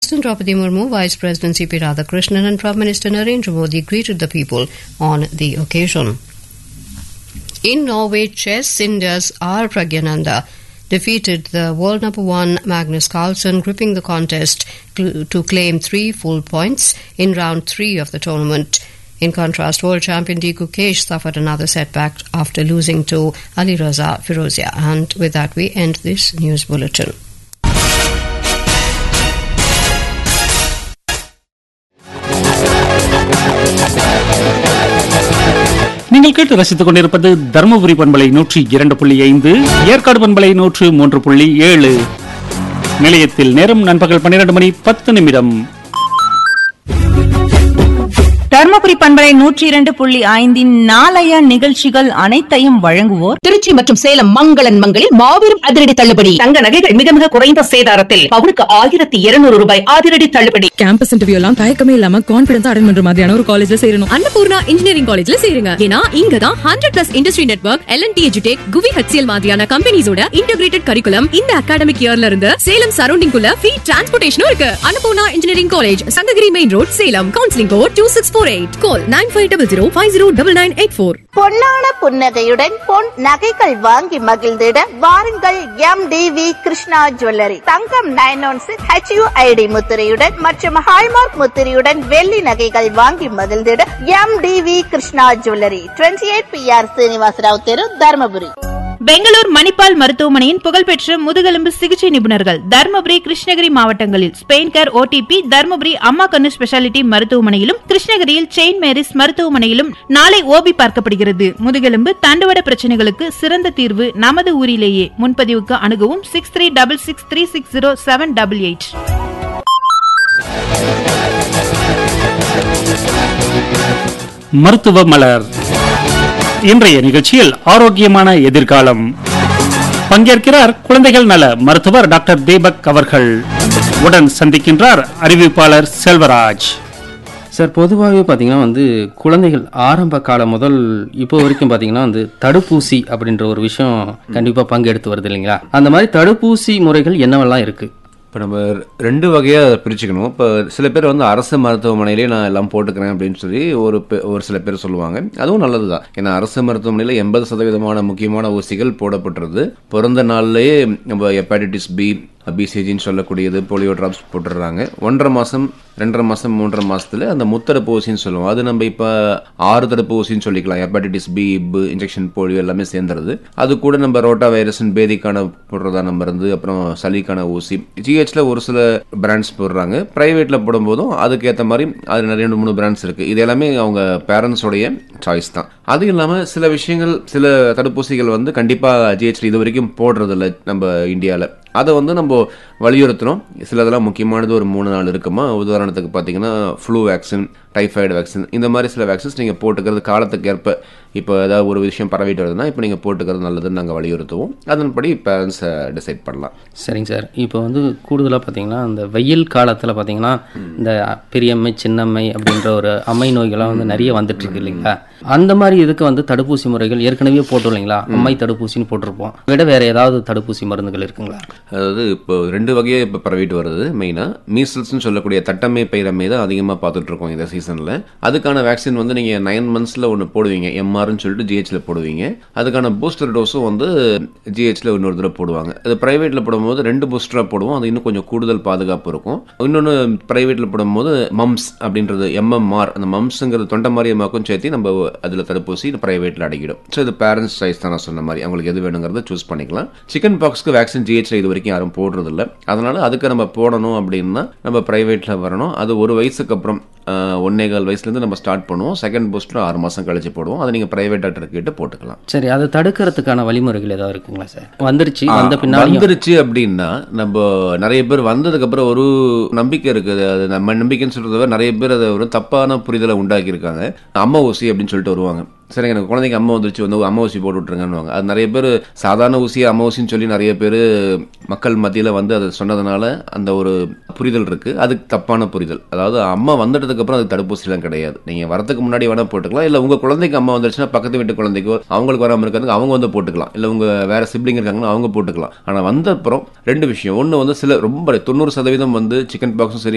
President Draupadi Murmu, Vice President C.P. Radhakrishnan, and Prime Minister Narendra Modi greeted the people on the occasion. In Norway, chess, India's R. Pragyananda defeated the world number one Magnus Carlsen, gripping the contest to to claim three full points in round three of the tournament. In contrast, world champion D. Gukesh suffered another setback after losing to Ali Raza Firozia. And with that, we end this news bulletin. நீங்கள் கேட்டு ரசித்துக் கொண்டிருப்பது தருமபுரி பண்பலை நூற்றி இரண்டு புள்ளி ஐந்து ஏற்காடு பண்பலை நூற்று மூன்று புள்ளி ஏழு நிலையத்தில் நேரம் நண்பகல் பன்னிரண்டு மணி பத்து நிமிடம் தர்மபுரி பண்பலை நூற்றி இரண்டு புள்ளி ஐந்தின் நாளைய நிகழ்ச்சிகள் அனைத்தையும் வழங்குவோர் திருச்சி மற்றும் சேலம் மங்களன் மங்களில் மாபெரும் அதிரடி தள்ளுபடி தங்க நகைகள் மிக மிக குறைந்த சேதாரத்தில் பவுனுக்கு ஆயிரத்தி இருநூறு ரூபாய் அதிரடி தள்ளுபடி கேம்பஸ் இன்டர்வியூ எல்லாம் தயக்கமே இல்லாம கான்பிடன்ஸ் அட்டன் பண்ற மாதிரியான ஒரு காலேஜ்ல சேரணும் அன்னபூர்ணா இன்ஜினியரிங் காலேஜ்ல சேருங்க ஏன்னா இங்க தான் hundred plus industry network L and T எஜுடெக் குவி ஹெச்சிஎல் மாதிரியான கம்பெனிஸோட இன்டகிரேட்டட் கரிக்குலம் இந்த அகாடமிக் இயர்ல இருந்து சேலம் சரௌண்டிங் குள்ள ஃப்ரீ டிரான்ஸ்போர்டேஷனும் இருக்கு Annapoorna engineering college Sankagiri main road Salem counselling code two six four eight call nine five double zero five zero double nine eight four பொன்னான புன்னகையுடன் பொன் நகைகள் வாங்கி மகிழ்ந்திட வாருங்கள் M T V Krishna jewellery தங்கம் நைன் ஒன் சிக்ஸ் ஹெச்யூஐடி முத்திரையுடன் மற்றும் ஹால்மார்க் முத்திரையுடன் வெள்ளி நகைகள் வாங்கி மகிழ்ந்திட M T V Krishna jewellery twenty eight B R Srinivasarao தெரு தர்மபுரி பெங்களூர் மணிப்பால் மருத்துவமனையின் புகழ்பெற்ற முதுகெலும்பு சிகிச்சை நிபுணர்கள் தர்மபுரி கிருஷ்ணகிரி மாவட்டங்களில் ஸ்பெயின் கேர் ஓடிபி தர்மபுரி அம்மா கண்ணு ஸ்பெஷாலிட்டி மருத்துவமனையிலும் கிருஷ்ணகிரியில் செயின்ட் மேரிஸ் மருத்துவமனையிலும் நாளை ஓபி பார்க்கப்படுகிறது முதுகெலும்பு தண்டுவட பிரச்சனைகளுக்கு சிறந்த தீர்வு நமது ஊரிலேயே முன்பதிவுக்கு அணுகவும் six three double six three six zero seven double eight மருத்துவ மலர் இன்றைய நிகழ்ச்சியில் ஆரோக்கியமான எதிர்காலம் பங்கேற்கிறார் குழந்தைகள் நல மருத்துவர் டாக்டர் தீபக் அவர்கள் உடன் சந்திக்கின்றார் அறிவிப்பாளர் செல்வராஜ் சார் பொதுவாகவே பார்த்தீங்கன்னா வந்து குழந்தைகள் ஆரம்ப காலம் முதல் இப்போ வரைக்கும் பார்த்தீங்கன்னா வந்து தடுப்பூசி அப்படின்ற ஒரு விஷயம் கண்டிப்பாக பங்கெடுத்து வருது இல்லைங்களா அந்த மாதிரி தடுப்பூசி முறைகள் என்னவெல்லாம் இருக்குது இப்போ நம்ம ரெண்டு வகையாக பிரிச்சுக்கணும் இப்போ சில பேர் வந்து அரசு மருத்துவமனையிலே நான் எல்லாம் போட்டுக்கிறேன் அப்படின்னு சொல்லி ஒரு பே- ஒரு சில பேர் சொல்லுவாங்க அதுவும் நல்லது தான் ஏன்னா அரசு மருத்துவமனையில் எண்பது சதவீதமான முக்கியமான ஊசிகள் போடப்பட்டுருது பிறந்த நாள்லயே நம்ம ஹெப்பாட்டிட்டிஸ் பி பிசிஜின்னு சொல்லக்கூடியது போலியோ ட்ராப்ஸ் போட்டுடுறாங்க ஒன்றரை மாதம் ரெண்டரை மாதம் மூன்றரை மாசத்துல அந்த முத்தடுப்பு ஊசின்னு சொல்லுவோம் அது நம்ம இப்போ ஆறு தடுப்பு ஊசின்னு சொல்லிக்கலாம் hepatitis B Hib injection polio எல்லாமே சேர்ந்துருது அது கூட நம்ம ரோட்டா வைரஸ் பேதிக்கான போடுறதான மருந்து அப்புறம் சளிக்கான ஊசி ஜிஹெச்ல ஒரு சில பிராண்ட்ஸ் போடுறாங்க பிரைவேட்ல போடும்போதும் அதுக்கேற்ற மாதிரி அது நிறைய ரெண்டு மூணு பிராண்ட்ஸ் இருக்கு இது எல்லாமே அவங்க பேரண்ட்ஸோடைய சாய்ஸ் தான் அது இல்லாமல் சில விஷயங்கள் சில தடுப்பூசிகள் வந்து கண்டிப்பாக ஜிஹெச்ல இது வரைக்கும் போடுறதில்ல நம்ம இந்தியாவில் அதை வந்து நம்ம வலியுறுத்துறோம் சிலதெல்லாம் முக்கியமானது ஒரு மூணு நாள் இருக்குமா உதாரணத்துக்கு பார்த்தீங்கன்னா ஃப்ளூ வேக்சின் டைஃபாய்டு வேக்சின் இந்த மாதிரி சில வேக்சின்ஸ் நீங்கள் போட்டுக்கிறது காலத்துக்கு ஏற்ப இப்போ ஏதாவது ஒரு விஷயம் பரவிட்டு வருதுன்னா இப்போ நீங்கள் போட்டுக்கிறது நல்லதுன்னு நாங்கள் வலியுறுத்துவோம் அதன்படி பேரண்ட்ஸை டிசைட் பண்ணலாம் சரிங்க சார் இப்போ வந்து கூடுதலாக பார்த்தீங்கன்னா இந்த வெயில் காலத்தில் பார்த்தீங்கன்னா இந்த பெரியம்மை சின்னம்மை அப்படின்ற ஒரு அம்மை நோய்கள்லாம் வந்து நிறைய வந்துட்டு இருக்கு இல்லைங்களா அந்த மாதிரி இதுக்கு வந்து தடுப்பூசி முறைகள் ஏற்கனவே போட்டோம் இல்லைங்களா அம்மை தடுப்பூசின்னு போட்டிருப்போம் விட வேற ஏதாவது தடுப்பூசி மருந்துகள் இருக்குங்களா அதாவது இப்போ ரெண்டு வகையாக இப்போ பரவிட்டு வருது மெயினாக மீசல்ஸ்னு சொல்லக்கூடிய தட்டம்மை பயிரம்மை தான் அதிகமாக பார்த்துட்டு இருக்கோம் இந்த சீசனில் அதுக்கான வேக்சின் வந்து நீங்கள் நைன் மந்த்ஸில் ஒன்று போடுவீங்க எம்ஆர்னு சொல்லிட்டு ஜிஹெச்சில் போடுவீங்க அதுக்கான பூஸ்டர் டோஸும் வந்து ஜிஹெச்சில் இன்னொரு தடவை போடுவாங்க அது ப்ரைவேட்டில் போடும்போது ரெண்டு பூஸ்டராக போடுவோம் அது இன்னும் கொஞ்சம் கூடுதல் பாதுகாப்பு இருக்கும் இன்னொன்று ப்ரைவேட்டில் போடும்போது மம்ஸ் அப்படின்றது எம்எம்ஆர் அந்த மம்ஸுங்கிறது தொண்டை மாரியம்மாக்கும் சேர்த்து நம்ம அதில் தடுப்பூசி ப்ரைவேட்டில் அடங்கிடும் ஸோ இது பேரண்ட்ஸ் சாய்ஸ் தான் நான் சொன்ன மாதிரி அவங்களுக்கு எது வேணுங்கிறத சூஸ் பண்ணிக்கலாம் சிக்கன் பாக்ஸ்க்கு வேக்சின் ஜிஹெச்ல இது வரைக்கும் யாரும் போடுறதில்ல அதனால அதுக்கு நம்ம போடணும் அப்படின்னா நம்ம ப்ரைவேட்டில் வரணும் அது ஒரு வயசுக்கு அப்புறம் ஆஹ், ஒன்னே கால் வயசுலேருந்து நம்ம ஸ்டார்ட் பண்ணுவோம் செகண்ட் பூஸ்டர் ஆறு மாதம் கழிச்சு போடுவோம் அதை நீங்கள் ப்ரைவேட் டாக்டர் கிட்ட போட்டுக்கலாம் சரி அதை தடுக்கிறதுக்கான வழிமுறைகள் ஏதாவது இருக்குங்களா சார் வந்துருச்சு வந்த பின்னாடி வந்துருச்சு அப்படின்னா நம்ம நிறைய பேர் வந்ததுக்கு அப்புறம் ஒரு நம்பிக்கை இருக்குது அது நம்ம நம்பிக்கைன்னு சொல்றத விட நிறைய பேர் அதை ஒரு தப்பான புரிதலை உண்டாக்கி இருக்காங்க அம்மா ஊசி அப்படின்னு சொல்லிட்டு வருவாங்க சரி எனக்கு குழந்தைக்கு அம்மா வந்துருச்சு வந்து அம்மா ஊசி போட்டு விட்டுருங்கன்னு அது நிறைய பேர் சாதாரண ஊசி அம்மா ஊசின்னு சொல்லி நிறைய பேர் மக்கள் மத்தியில் வந்து அதை சொன்னதுனால அந்த ஒரு புரிதல் இருக்கு அதுக்கு தப்பான புரிதல் அதாவது அம்மா வந்துட்டதுக்கு அப்புறம் அது தடுப்பூசிலாம் கிடையாது நீங்க வரதுக்கு முன்னாடி வேணா போட்டுக்கலாம் இல்ல உங்க குழந்தைக்கு அம்மா வந்துருச்சுன்னா பக்கத்து வீட்டு குழந்தைக்கோ அவங்களுக்கு வராம இருக்கிறதுக்கு அவங்க வந்து போட்டுக்கலாம் இல்ல உங்க வேற சிப்ளிங் இருக்காங்கன்னா அவங்க போட்டுக்கலாம் ஆனா வந்த அப்புறம் ரெண்டு விஷயம் ஒன்னு வந்து சில ரொம்ப தொண்ணூறு சதவீதம் வந்து சிக்கன் பாக்ஸும் சரி